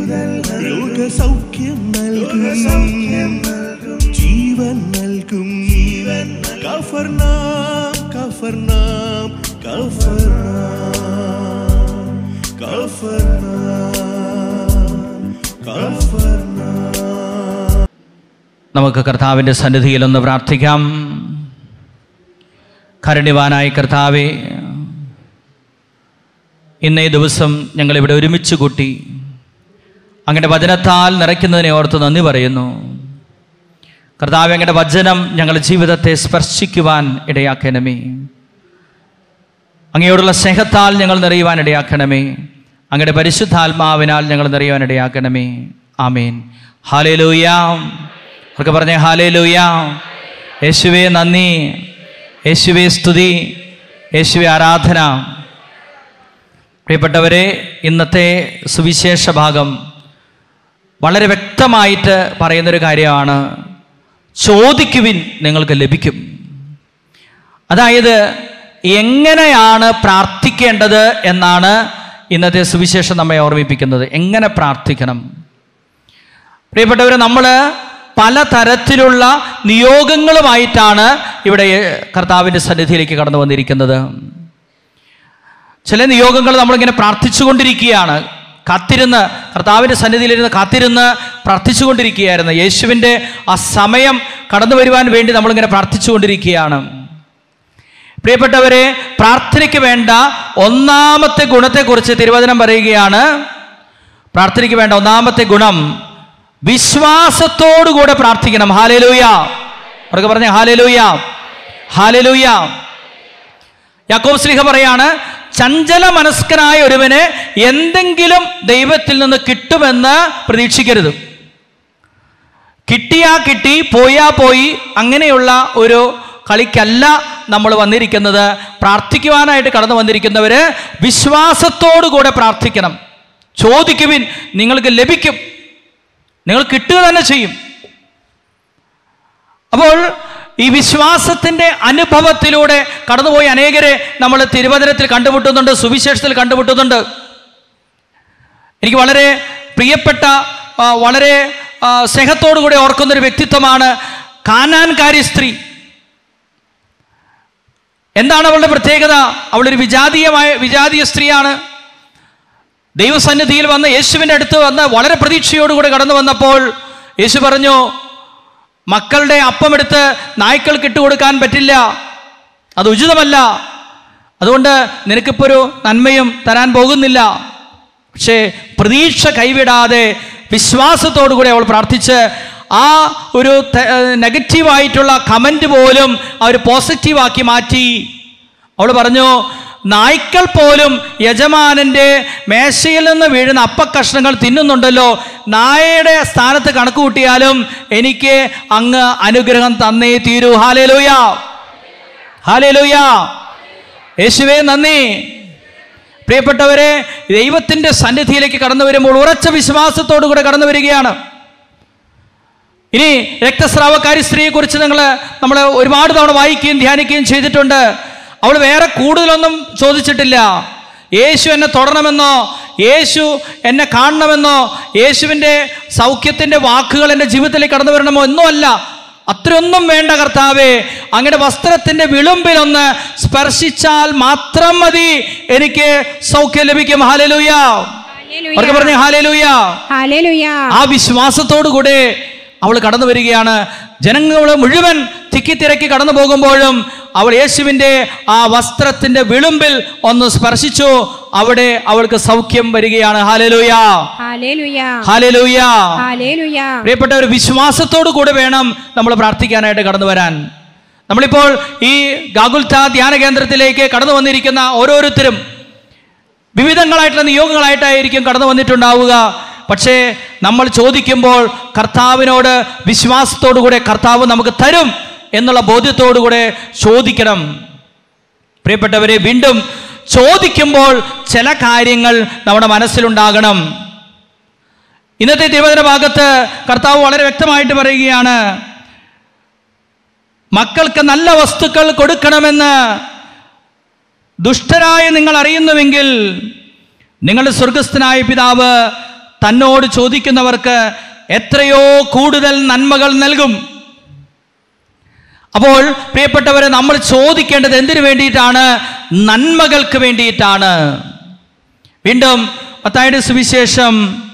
രോഗസൗഖ്യം നൽകും ജീവൻ നൽകും കഫർനാം കഫർനാം കഫർനാം കഫർനാം കഫർനാം നമുക്ക് കർത്താവിൻ്റെ സന്നിധിയിൽ ഒന്ന് പ്രാർത്ഥിക്കാം കരുണ്യവാനായ കർത്താവെ ഇന്നേ ദിവസം ഞങ്ങളിവിടെ ഒരുമിച്ച് കൂട്ടി അങ്ങയുടെ വചനത്താൽ നിറയ്ക്കുന്നതിനെ ഓർത്ത് നന്ദി പറയുന്നു കർത്താവ് അങ്ങയുടെ വചനം ഞങ്ങളുടെ ജീവിതത്തെ സ്പർശിക്കുവാൻ ഇടയാക്കണമേ അങ്ങയോടുള്ള സ്നേഹത്താൽ ഞങ്ങൾ നിറയുവാൻ ഇടയാക്കണമേ അങ്ങയുടെ പരിശുദ്ധാത്മാവിനാൽ ഞങ്ങൾ നിറയുവാൻ ഇടയാക്കണമേ ആമേൻ ഹാലേലൂയ അവർക്ക് പറഞ്ഞേ ഹാലേലൂയ യേശുവേ നന്ദി യേശുവേ സ്തുതി യേശുവേ ആരാധന പ്രിയപ്പെട്ടവരെ ഇന്നത്തെ സുവിശേഷ ഭാഗം വളരെ വ്യക്തമായിട്ട് പറയുന്നൊരു കാര്യമാണ് ചോദിക്കുവിൻ നിങ്ങൾക്ക് ലഭിക്കും അതായത് എങ്ങനെയാണ് പ്രാർത്ഥിക്കേണ്ടത് എന്നാണ് ഇന്നത്തെ സുവിശേഷം നമ്മെ ഓർമ്മിപ്പിക്കുന്നത് എങ്ങനെ പ്രാർത്ഥിക്കണം പ്രിയപ്പെട്ടവരെ നമ്മൾ പലതരത്തിലുള്ള നിയോഗങ്ങളുമായിട്ടാണ് ഇവിടെ കർത്താവിൻ്റെ സന്നിധിയിലേക്ക് കടന്നു വന്നിരിക്കുന്നത് ചില നിയോഗങ്ങൾ നമ്മളിങ്ങനെ പ്രാർത്ഥിച്ചുകൊണ്ടിരിക്കുകയാണ് കാത്തിരുന്ന് കർത്താവിൻ്റെ സന്നിധിയിലിരുന്ന് കാത്തിരുന്ന് പ്രാർത്ഥിച്ചുകൊണ്ടിരിക്കുകയായിരുന്നു യേശുവിൻ്റെ ആ സമയം കടന്നു വരുവാൻ വേണ്ടി നമ്മളിങ്ങനെ പ്രാർത്ഥിച്ചുകൊണ്ടിരിക്കുകയാണ് പ്രിയപ്പെട്ടവരെ പ്രാർത്ഥനയ്ക്ക് വേണ്ട ഒന്നാമത്തെ ഗുണത്തെക്കുറിച്ച് തിരുവചനം പറയുകയാണ് പ്രാർത്ഥനയ്ക്ക് വേണ്ട ഒന്നാമത്തെ ഗുണം വിശ്വാസത്തോടുകൂടെ പ്രാർത്ഥിക്കണം ഹാലേലൂയ അവർക്ക് പറഞ്ഞ ഹാലേലൂയ ഹാലേലൂയ യാക്കോബ് സ്ലിഹ പറയാണ് ചഞ്ചല മനസ്കനായ ഒരുവന് എന്തെങ്കിലും ദൈവത്തിൽ നിന്ന് കിട്ടുമെന്ന് പ്രതീക്ഷിക്കരുത് കിട്ടിയാ കിട്ടി പോയാ പോയി അങ്ങനെയുള്ള ഒരു കളിക്കല്ല നമ്മൾ വന്നിരിക്കുന്നത് പ്രാർത്ഥിക്കുവാനായിട്ട് കടന്നു വന്നിരിക്കുന്നവര് വിശ്വാസത്തോടു കൂടെ പ്രാർത്ഥിക്കണം ചോദിക്കുവിൻ നിങ്ങൾക്ക് ലഭിക്കും നിങ്ങൾ കിട്ടുക തന്നെ ചെയ്യും അപ്പോൾ ഈ വിശ്വാസത്തിന്റെ അനുഭവത്തിലൂടെ കടന്നുപോയി അനേകരെ നമ്മൾ തിരുവചനത്തിൽ കണ്ടുമുട്ടുന്നുണ്ട് സുവിശേഷത്തിൽ കണ്ടുമുട്ടുന്നുണ്ട് എനിക്ക് വളരെ പ്രിയപ്പെട്ട ആ, വളരെ ആ, സ്നേഹത്തോടു കൂടി ഓർക്കുന്ന ഒരു വ്യക്തിത്വമാണ് കാനാൻകാരി സ്ത്രീ എന്താണ് അവളുടെ പ്രത്യേകത അവളൊരു വിജാതീയമായ വിജാതീയ സ്ത്രീയാണ് ദൈവസന്നിധിയിൽ വന്ന് യേശുവിൻ്റെ അടുത്ത് വന്ന് വളരെ പ്രതീക്ഷയോടുകൂടി കടന്നു വന്നപ്പോൾ യേശു പറഞ്ഞു മക്കളുടെ അപ്പമെടുത്ത് നായ്ക്കൾക്ക് ഇട്ടുകൊടുക്കാൻ പറ്റില്ല അത് ഉചിതമല്ല അതുകൊണ്ട് നിനക്കിപ്പോൾ ഒരു നന്മയും തരാൻ പോകുന്നില്ല പക്ഷേ പ്രതീക്ഷ കൈവിടാതെ വിശ്വാസത്തോടുകൂടി അവൾ പ്രാർത്ഥിച്ച് ആ ഒരു ത- ഏഹ് നെഗറ്റീവായിട്ടുള്ള കമൻറ്റ് പോലും അവർ പോസിറ്റീവാക്കി മാറ്റി അവൾ പറഞ്ഞു നായ്ക്കൾ പോലും യജമാനന്റെ മേശയിൽ നിന്ന് വീഴുന്ന അപ്പക്കഷ്ണങ്ങൾ തിന്നുന്നുണ്ടല്ലോ നായയുടെ സ്ഥാനത്ത് കണക്ക് കൂട്ടിയാലും എനിക്ക് അങ്ങ് അനുഗ്രഹം തന്നേ തീരൂ ഹാലേലൂയ ഹാലേലൂയ യേശുവേ നന്ദി പ്രിയപ്പെട്ടവരെ ദൈവത്തിന്റെ സന്നിധിയിലേക്ക് കടന്നു വരുമ്പോൾ ഉറച്ച വിശ്വാസത്തോടു കൂടെ കടന്നു വരികയാണ് ഇനി രക്തസ്രാവക്കാരി സ്ത്രീയെ കുറിച്ച് നിങ്ങൾ നമ്മൾ ഒരുപാട് തവണ വായിക്കുകയും ധ്യാനിക്കുകയും ചെയ്തിട്ടുണ്ട് അവൾ വേറെ കൂടുതലൊന്നും ചോദിച്ചിട്ടില്ല യേശു എന്നെ തൊടണമെന്നോ യേശു എന്നെ കാണണമെന്നോ യേശുവിൻ്റെ സൗഖ്യത്തിൻ്റെ വാക്കുകൾ എൻ്റെ ജീവിതത്തിലേക്ക് കടന്നു വരണമോ ഒന്നുമല്ല അത്രയൊന്നും വേണ്ട കർത്താവേ അങ്ങയുടെ വസ്ത്രത്തിൻ്റെ വിളുമ്പിലൊന്ന് സ്പർശിച്ചാൽ മാത്രം മതി എനിക്ക് സൗഖ്യം ലഭിക്കും ഹാലലൂയ അവർക്ക് പറഞ്ഞു ഹാലലൂയ ഹാലേലുയ ആ വിശ്വാസത്തോടു കൂടെ അവൾ കടന്നു വരികയാണ് ജനങ്ങൾ മുഴുവൻ തിക്കിത്തിരക്കി കടന്നു പോകുമ്പോഴും അവൾ യേശുവിൻ്റെ ആ വസ്ത്രത്തിന്റെ വിളുമ്പിൽ ഒന്ന് സ്പർശിച്ചു അവിടെ അവൾക്ക് സൗഖ്യം വരികയാണ് ഹാലലൂയ ഹാലേലുയ ഹാലലൂയ ഹാലേലുയ പ്രിയപ്പെട്ട ഒരു വിശ്വാസത്തോടു കൂടെ വേണം നമ്മൾ പ്രാർത്ഥിക്കാനായിട്ട് കടന്നു വരാൻ നമ്മളിപ്പോൾ ഈ ഗാഗുൽത്ത ധ്യാന കേന്ദ്രത്തിലേക്ക് കടന്നു വന്നിരിക്കുന്ന ഓരോരുത്തരും വിവിധങ്ങളായിട്ടുള്ള നിയോഗങ്ങളായിട്ടായിരിക്കും കടന്നു വന്നിട്ടുണ്ടാവുക പക്ഷേ നമ്മൾ ചോദിക്കുമ്പോൾ കർത്താവിനോട് വിശ്വാസത്തോടു കൂടെ കർത്താവ് നമുക്ക് തരും എന്നുള്ള ബോധ്യത്തോടു കൂടെ ചോദിക്കണം പ്രിയപ്പെട്ടവരെ വീണ്ടും ചോദിക്കുമ്പോൾ ചില കാര്യങ്ങൾ നമ്മുടെ മനസ്സിലുണ്ടാകണം ഇന്നത്തെ തിരുവചന ഭാഗത്ത് കർത്താവ് വളരെ വ്യക്തമായിട്ട് പറയുകയാണ് മക്കൾക്ക് നല്ല വസ്തുക്കൾ കൊടുക്കണമെന്ന് ദുഷ്ടരായ നിങ്ങൾ അറിയുന്നുവെങ്കിൽ നിങ്ങളുടെ സ്വർഗസ്ഥനായ പിതാവ് തന്നോട് ചോദിക്കുന്നവർക്ക് എത്രയോ കൂടുതൽ നന്മകൾ നൽകും അപ്പോൾ പ്രിയപ്പെട്ടവരെ നമ്മൾ ചോദിക്കേണ്ടത് എന്തിനു വേണ്ടിയിട്ടാണ് നന്മകൾക്ക് വേണ്ടിയിട്ടാണ് വീണ്ടും മത്തായുടെ സുവിശേഷം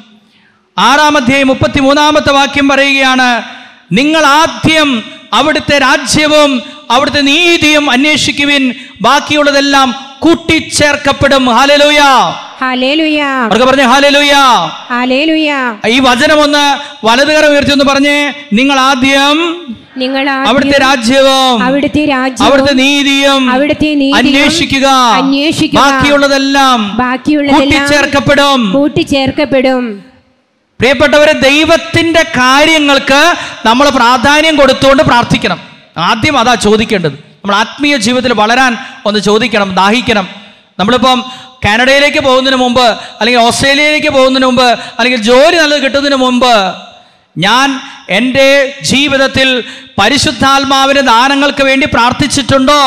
ആറാം അധ്യായം മുപ്പത്തി മൂന്നാമത്തെ വാക്യം പറയുകയാണ് നിങ്ങൾ ആദ്യം അവിടുത്തെ രാജ്യവും അവിടുത്തെ നീതിയും അന്വേഷിക്കുവിൻ ബാക്കിയുള്ളതെല്ലാം കൂട്ടിച്ചേർക്കപ്പെടും ഹാലലൂയ ഹല്ലേലൂയ അവർക്ക് പറഞ്ഞു ഹാലലൂയ ഹല്ലേലൂയ ഈ വചനം ഒന്ന് വലതുകരം ഉയർത്തി ഒന്ന് പറഞ്ഞേ നിങ്ങൾ ആദ്യം നിങ്ങൾ അവിടുത്തെ ആദ്യം രാജ്യവും അവിടുത്തെ രാജ്യവും അവിടുത്തെ നീതിയും അവിടുത്തെ നീതിയും അന്വേഷിക്കുക അന്വേഷിക്കുക. ബാക്കിയുള്ളതെല്ലാം ബാക്കിയുള്ളതെല്ലാം കൂട്ടിച്ചേർക്കപ്പെടും കൂട്ടിച്ചേർക്കപ്പെടും പ്രിയപ്പെട്ടവരെ ദൈവത്തിന്റെ കാര്യങ്ങൾക്ക് നമ്മൾ പ്രാധാന്യം കൊടുത്തുകൊണ്ട് പ്രാർത്ഥിക്കണം ആദ്യം അതാ ചോദിക്കേണ്ടത് നമ്മൾ ആത്മീയ ജീവിതത്തിൽ വളരാൻ ഒന്ന് ചോദിക്കണം ദാഹിക്കണം നമ്മളിപ്പം കാനഡയിലേക്ക് പോകുന്നതിന് മുമ്പ് അല്ലെങ്കിൽ ഓസ്ട്രേലിയയിലേക്ക് പോകുന്നതിന് മുമ്പ് അല്ലെങ്കിൽ ജോലി നല്ലത് കിട്ടുന്നതിന് മുമ്പ് ഞാൻ എൻ്റെ ജീവിതത്തിൽ പരിശുദ്ധാത്മാവിൻ്റെ ദാനങ്ങൾക്ക് വേണ്ടി പ്രാർത്ഥിച്ചിട്ടുണ്ടോ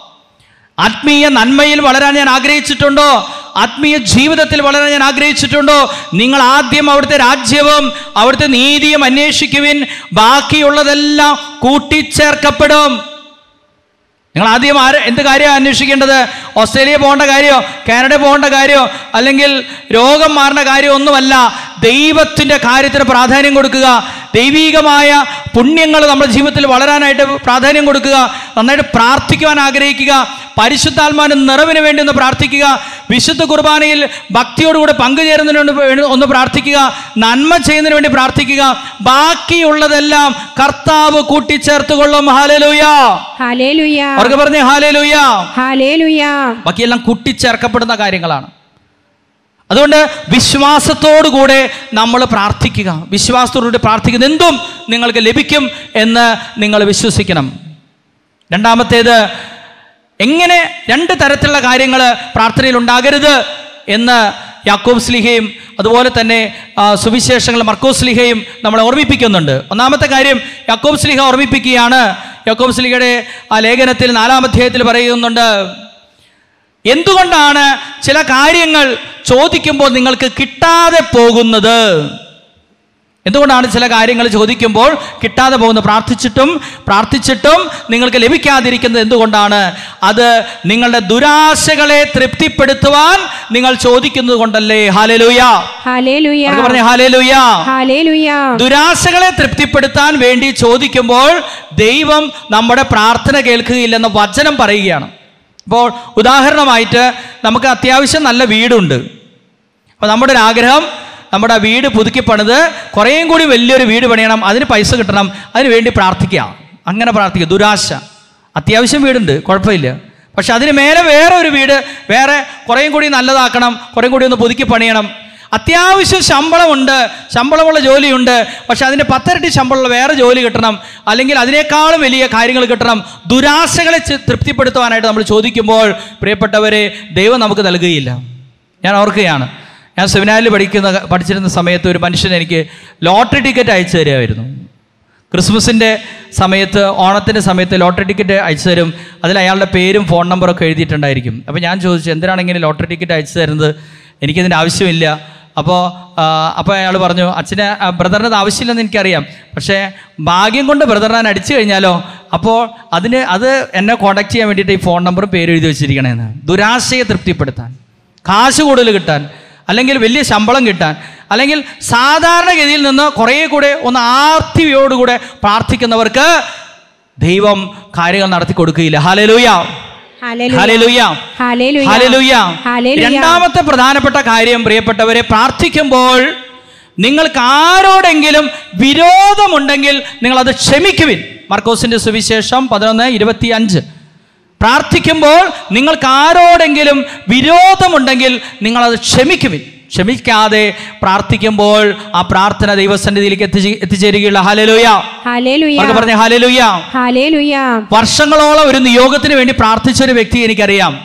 ആത്മീയ നന്മയിൽ വളരാൻ ഞാൻ ആഗ്രഹിച്ചിട്ടുണ്ടോ ആത്മീയ ജീവിതത്തിൽ വളരാൻ ഞാൻ ആഗ്രഹിച്ചിട്ടുണ്ടോ നിങ്ങൾ ആദ്യം അവിടുത്തെ രാജ്യവും അവിടുത്തെ നീതിയും അന്വേഷിക്കുവിൻ ബാക്കിയുള്ളതെല്ലാം കൂട്ടിച്ചേർക്കപ്പെടും നിങ്ങൾ ആദ്യം ആര് എന്ത് കാര്യമാണ് അന്വേഷിക്കേണ്ടത് ഓസ്ട്രേലിയ പോകേണ്ട കാര്യമോ കാനഡ പോകേണ്ട കാര്യമോ അല്ലെങ്കിൽ രോഗം മാറേണ്ട കാര്യമോ ഒന്നുമല്ല ദൈവത്തിൻ്റെ കാര്യത്തിന് പ്രാധാന്യം കൊടുക്കുക ദൈവീകമായ പുണ്യങ്ങൾ നമ്മുടെ ജീവിതത്തിൽ വളരാനായിട്ട് പ്രാധാന്യം കൊടുക്കുക നന്നായിട്ട് പ്രാർത്ഥിക്കുവാൻ ആഗ്രഹിക്കുക പരിശുദ്ധാത്മാവിന് നിറവിന് വേണ്ടി ഒന്ന് പ്രാർത്ഥിക്കുക വിശുദ്ധ കുർബാനയിൽ ഭക്തിയോടുകൂടെ പങ്കുചേരുന്നതിന് വേണ്ടി ഒന്ന് പ്രാർത്ഥിക്കുക നന്മ ചെയ്യുന്നതിന് വേണ്ടി പ്രാർത്ഥിക്കുക ബാക്കിയുള്ളതെല്ലാം കർത്താവ് കൂട്ടിച്ചേർത്തുകൊള്ളും ഹാലലൂയ ഹല്ലേലൂയ അവർക്ക് പറഞ്ഞേ ഹാലലൂയ ഹല്ലേലൂയ ബാക്കിയെല്ലാം കൂട്ടിച്ചേർക്കപ്പെടുന്ന കാര്യങ്ങളാണ് അതുകൊണ്ട് വിശ്വാസത്തോടുകൂടെ നമ്മൾ പ്രാർത്ഥിക്കുക വിശ്വാസത്തോടുകൂടി പ്രാർത്ഥിക്കുന്ന എന്തും നിങ്ങൾക്ക് ലഭിക്കും എന്ന് നിങ്ങൾ വിശ്വസിക്കണം രണ്ടാമത്തേത് എങ്ങനെ രണ്ട് തരത്തിലുള്ള കാര്യങ്ങൾ പ്രാർത്ഥനയിൽ ഉണ്ടാകരുത് എന്ന് യാക്കോബ് സ്ലിഹയും അതുപോലെ തന്നെ ആ, സുവിശേഷങ്ങൾ മർക്കോസ് സ്ലിഹയും നമ്മളെ ഓർമ്മിപ്പിക്കുന്നുണ്ട് ഒന്നാമത്തെ കാര്യം യാക്കോബ് സ്ലിഹ ഓർമ്മിപ്പിക്കുകയാണ് യാക്കോബ് സ്ലിഹയുടെ ആ ലേഖനത്തിൽ നാലാം അധ്യായത്തിൽ പറയുന്നുണ്ട് എന്തുകൊണ്ടാണ് ചില കാര്യങ്ങൾ ചോദിക്കുമ്പോൾ നിങ്ങൾക്ക് കിട്ടാതെ പോകുന്നത് എന്തുകൊണ്ടാണ് ചില കാര്യങ്ങൾ ചോദിക്കുമ്പോൾ കിട്ടാതെ പോകുന്നത് പ്രാർത്ഥിച്ചിട്ടും പ്രാർത്ഥിച്ചിട്ടും നിങ്ങൾക്ക് ലഭിക്കാതിരിക്കുന്നത് എന്തുകൊണ്ടാണ് അത് നിങ്ങളുടെ ദുരാശകളെ തൃപ്തിപ്പെടുത്തുവാൻ നിങ്ങൾ ചോദിക്കുന്നത് കൊണ്ടല്ലേ ഹാലലൂയ ഹല്ലേലൂയ പറഞ്ഞ ഹാലലൂയ ഹല്ലേലൂയ ദുരാശകളെ തൃപ്തിപ്പെടുത്താൻ വേണ്ടി ചോദിക്കുമ്പോൾ ദൈവം നമ്മുടെ പ്രാർത്ഥന കേൾക്കുകയില്ലെന്ന് വചനം പറയുകയാണ് അപ്പോൾ ഉദാഹരണമായിട്ട് നമുക്ക് അത്യാവശ്യം നല്ല വീടുണ്ട് അപ്പോൾ നമ്മുടെ ഒരു ആഗ്രഹം നമ്മുടെ ആ വീട് പുതുക്കി പണിത് കുറേയും കൂടി വലിയൊരു വീട് പണിയണം അതിന് പൈസ കിട്ടണം അതിന് വേണ്ടി പ്രാർത്ഥിക്കാം അങ്ങനെ പ്രാർത്ഥിക്കുക ദുരാശ അത്യാവശ്യം വീടുണ്ട് കുഴപ്പമില്ല പക്ഷെ അതിന് മേലെ വേറെ ഒരു വീട് വേറെ കുറേയും കൂടി നല്ലതാക്കണം കുറേയും കൂടി ഒന്ന് പുതുക്കി പണിയണം അത്യാവശ്യം ശമ്പളമുണ്ട് ശമ്പളമുള്ള ജോലിയുണ്ട് പക്ഷെ അതിന് പത്തരട്ടി ശമ്പളമുള്ള വേറെ ജോലി കിട്ടണം അല്ലെങ്കിൽ അതിനേക്കാളും വലിയ കാര്യങ്ങൾ കിട്ടണം ദുരാശകളെ ചെ- തൃപ്തിപ്പെടുത്തുവാനായിട്ട് നമ്മൾ ചോദിക്കുമ്പോൾ പ്രിയപ്പെട്ടവരെ ദൈവം നമുക്ക് നൽകുകയില്ല ഞാൻ ഓർക്കുകയാണ് ഞാൻ സെമിനാറിൽ പഠിക്കുന്ന പഠിച്ചിരുന്ന സമയത്ത് ഒരു മനുഷ്യൻ എനിക്ക് ലോട്ടറി ടിക്കറ്റ് അയച്ചു തരുമായിരുന്നു ക്രിസ്മസിൻ്റെ സമയത്ത് ഓണത്തിൻ്റെ സമയത്ത് ലോട്ടറി ടിക്കറ്റ് അയച്ചു തരും അതിൽ അയാളുടെ പേരും ഫോൺ നമ്പറൊക്കെ എഴുതിയിട്ടുണ്ടായിരിക്കും അപ്പോൾ ഞാൻ ചോദിച്ചു എന്തിനാണ് ഇങ്ങനെ ലോട്ടറി ടിക്കറ്റ് അയച്ചു തരുന്നത് എനിക്കതിൻ്റെ ആവശ്യമില്ല അപ്പോൾ അപ്പോൾ അയാൾ പറഞ്ഞു അച്ഛന് ആ, ബ്രദറിന് അത് ആവശ്യമില്ലെന്ന് എനിക്കറിയാം പക്ഷേ ഭാഗ്യം കൊണ്ട് ബ്രദറിനെ ഞാൻ അടിച്ചു കഴിഞ്ഞാലോ അപ്പോൾ അതിന് അത് എന്നെ കോൺടാക്ട് ചെയ്യാൻ വേണ്ടിയിട്ട് ഈ ഫോൺ നമ്പറും പേര് എഴുതി വെച്ചിരിക്കണേന്ന് ദുരാശയെ തൃപ്തിപ്പെടുത്താൻ കാശ് കൂടുതൽ കിട്ടാൻ അല്ലെങ്കിൽ വലിയ ശമ്പളം കിട്ടാൻ അല്ലെങ്കിൽ സാധാരണഗതിയിൽ നിന്ന് കുറേ കൂടെ ഒന്ന് ആർത്തിയോടുകൂടെ പ്രാർത്ഥിക്കുന്നവർക്ക് ദൈവം കാര്യങ്ങൾ നടത്തി കൊടുക്കുകയില്ല hallelujah hallelujah hallelujah hallelujah hallelujah hallelujah രണ്ടാമത്തെ പ്രധാനപ്പെട്ട കാര്യം പ്രിയപ്പെട്ടവരെ പ്രാർത്ഥിക്കുമ്പോൾ നിങ്ങൾക്ക് ആരോടെങ്കിലും വിരോധമുണ്ടെങ്കിൽ നിങ്ങൾ അത് ക്ഷമിക്കുവിൻ മർക്കോസിന്റെ സുവിശേഷം പതിനൊന്ന് ഇരുപത്തി അഞ്ച് പ്രാർത്ഥിക്കുമ്പോൾ നിങ്ങൾക്ക് ആരോടെങ്കിലും വിരോധമുണ്ടെങ്കിൽ നിങ്ങളത് ക്ഷമിക്കുവിൻ ക്ഷമിക്കാതെ പ്രാർത്ഥിക്കുമ്പോൾ ആ പ്രാർത്ഥന ദൈവസന്നിധിയിലേക്ക് എത്തിച്ച് എത്തിച്ചേരുകയുള്ള ഹാലലൂയ ഹല്ലേലൂയ അവർക്ക് പറഞ്ഞ ഹാലലൂയ ഹല്ലേലൂയ വർഷങ്ങളോളം ഒരു നിയോഗത്തിന് വേണ്ടി പ്രാർത്ഥിച്ച ഒരു വ്യക്തി എനിക്കറിയാം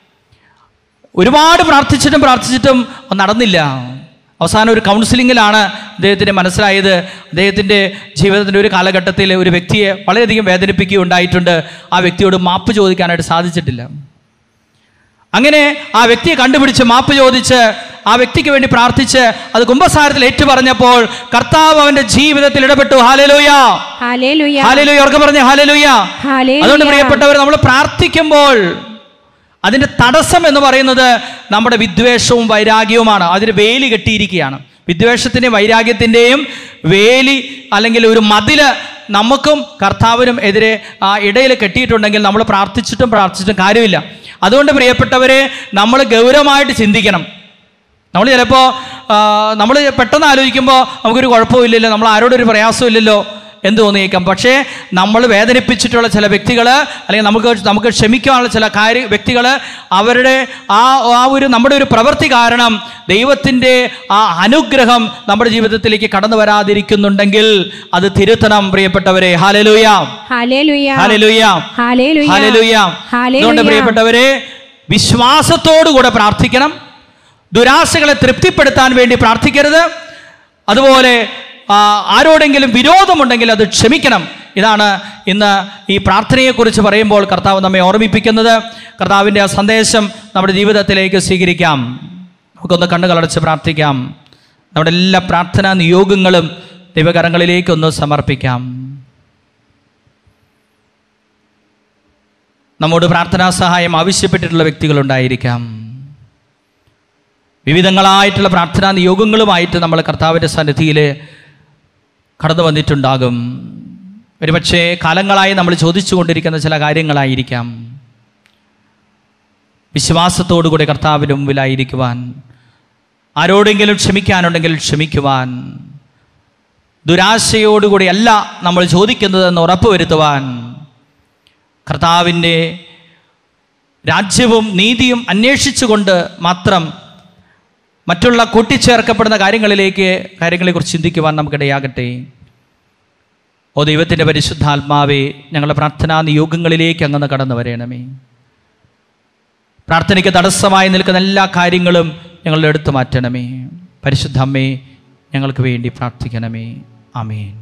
ഒരുപാട് പ്രാർത്ഥിച്ചിട്ടും പ്രാർത്ഥിച്ചിട്ടും അത് നടന്നില്ല അവസാനം ഒരു കൗൺസിലിങ്ങിലാണ് അദ്ദേഹത്തിന് മനസ്സിലായത് അദ്ദേഹത്തിൻ്റെ ജീവിതത്തിൻ്റെ ഒരു കാലഘട്ടത്തിൽ ഒരു വ്യക്തിയെ വളരെയധികം വേദനിപ്പിക്കുകയുണ്ടായിട്ടുണ്ട് ആ വ്യക്തിയോട് മാപ്പ് ചോദിക്കാനായിട്ട് സാധിച്ചിട്ടില്ല അങ്ങനെ ആ വ്യക്തിയെ കണ്ടുപിടിച്ച് മാപ്പ് ചോദിച്ച് ആ വ്യക്തിക്ക് വേണ്ടി പ്രാർത്ഥിച്ച് അത് കുംഭസാരത്തിൽ ഏറ്റു പറഞ്ഞപ്പോൾ കർത്താവ് അവന്റെ ജീവിതത്തിൽ ഇടപെട്ടു ഹാലലൂയ ഹല്ലേലൂയ ഹാലലൂയ ഉറക്കെ പറഞ്ഞ ഹാലലൂയ ഹല്ലേലൂയ അതുകൊണ്ട് പ്രിയപ്പെട്ടവർ നമ്മൾ പ്രാർത്ഥിക്കുമ്പോൾ അതിന്റെ തടസ്സം എന്ന് പറയുന്നത് നമ്മുടെ വിദ്വേഷവും വൈരാഗ്യവുമാണ് അതിന് വേലി കെട്ടിയിരിക്കുകയാണ് വിദ്വേഷത്തിന്റെയും വൈരാഗ്യത്തിന്റെയും വേലി അല്ലെങ്കിൽ ഒരു മതില് നമുക്കും കർത്താവിനും എതിരെ ആ ഇടയിൽ കെട്ടിയിട്ടുണ്ടെങ്കിൽ നമ്മൾ പ്രാർത്ഥിച്ചിട്ടും പ്രാർത്ഥിച്ചിട്ടും കാര്യമില്ല അതുകൊണ്ട് പ്രിയപ്പെട്ടവരെ നമ്മൾ ഗൗരവമായിട്ട് ചിന്തിക്കണം നമ്മൾ ചിലപ്പോൾ നമ്മൾ പെട്ടെന്ന് ആലോചിക്കുമ്പോൾ നമുക്കൊരു കുഴപ്പമില്ലല്ലോ നമ്മൾ ആരോടൊരു പ്രയാസവും ഇല്ലല്ലോ എന്ന് തോന്നിയേക്കാം പക്ഷേ നമ്മൾ വേദനിപ്പിച്ചിട്ടുള്ള ചില വ്യക്തികൾ അല്ലെങ്കിൽ നമുക്ക് നമുക്ക് ക്ഷമിക്കാനുള്ള ചില കാര്യ വ്യക്തികൾ അവരുടെ ആ ആ ഒരു നമ്മുടെ ഒരു പ്രവൃത്തി കാരണം ദൈവത്തിൻ്റെ ആ അനുഗ്രഹം നമ്മുടെ ജീവിതത്തിലേക്ക് കടന്നു വരാതിരിക്കുന്നുണ്ടെങ്കിൽ അത് തിരുത്തണം പ്രിയപ്പെട്ടവരെ hallelujah hallelujah hallelujah hallelujah hallelujah hallelujah. അതുകൊണ്ട് പ്രിയപ്പെട്ടവരെ വിശ്വാസത്തോടുകൂടെ പ്രാർത്ഥിക്കണം ദുരാശകളെ തൃപ്തിപ്പെടുത്താൻ വേണ്ടി പ്രാർത്ഥിക്കരുത് അതുപോലെ ആ, ആരോടെങ്കിലും വിരോധമുണ്ടെങ്കിൽ അത് ക്ഷമിക്കണം ഇതാണ് ഇന്ന് ഈ പ്രാർത്ഥനയെക്കുറിച്ച് പറയുമ്പോൾ കർത്താവ് നമ്മെ ഓർമ്മിപ്പിക്കുന്നത് കർത്താവിൻ്റെ ആ സന്ദേശം നമ്മുടെ ജീവിതത്തിലേക്ക് സ്വീകരിക്കാം നമുക്കൊന്ന് കണ്ണുകളടച്ച് പ്രാർത്ഥിക്കാം നമ്മുടെ എല്ലാ പ്രാർത്ഥനാ നിയോഗങ്ങളും ദൈവകരങ്ങളിലേക്കൊന്ന് സമർപ്പിക്കാം നമ്മോട് പ്രാർത്ഥനാ സഹായം ആവശ്യപ്പെട്ടിട്ടുള്ള വ്യക്തികളുണ്ടായിരിക്കാം വിവിധങ്ങളായിട്ടുള്ള പ്രാർത്ഥനാ നിയോഗങ്ങളുമായിട്ട് നമ്മൾ കർത്താവിൻ്റെ സന്നിധിയിൽ കടന്നു വന്നിട്ടുണ്ടാകും ഒരുപക്ഷെ കാലങ്ങളായി നമ്മൾ ചോദിച്ചു കൊണ്ടിരിക്കുന്ന ചില കാര്യങ്ങളായിരിക്കാം വിശ്വാസത്തോടുകൂടി കർത്താവിന് മുമ്പിലായിരിക്കുവാൻ ആരോടെങ്കിലും ക്ഷമിക്കാനുണ്ടെങ്കിൽ ക്ഷമിക്കുവാൻ ദുരാശയോടുകൂടി അല്ല നമ്മൾ ചോദിക്കുന്നതെന്ന് ഉറപ്പുവരുത്തുവാൻ കർത്താവിൻ്റെ രാജ്യവും നീതിയും അന്വേഷിച്ചുകൊണ്ട് മാത്രം മറ്റുള്ള കൂട്ടിച്ചേർക്കപ്പെടുന്ന കാര്യങ്ങളിലേക്ക് കാര്യങ്ങളെക്കുറിച്ച് ചിന്തിക്കുവാൻ നമുക്കിടയാകട്ടെ ഓ ദൈവത്തിൻ്റെ പരിശുദ്ധാത്മാവേ ഞങ്ങളുടെ പ്രാർത്ഥനാ നിയോഗങ്ങളിലേക്ക് അങ്ങ് കടന്നു വരണമേ പ്രാർത്ഥനയ്ക്ക് തടസ്സമായി നിൽക്കുന്ന എല്ലാ കാര്യങ്ങളും ഞങ്ങളുടെ എടുത്തു മാറ്റണമേ പരിശുദ്ധ അമ്മേ ഞങ്ങൾക്ക് വേണ്ടി പ്രാർത്ഥിക്കണമേ ആമേൻ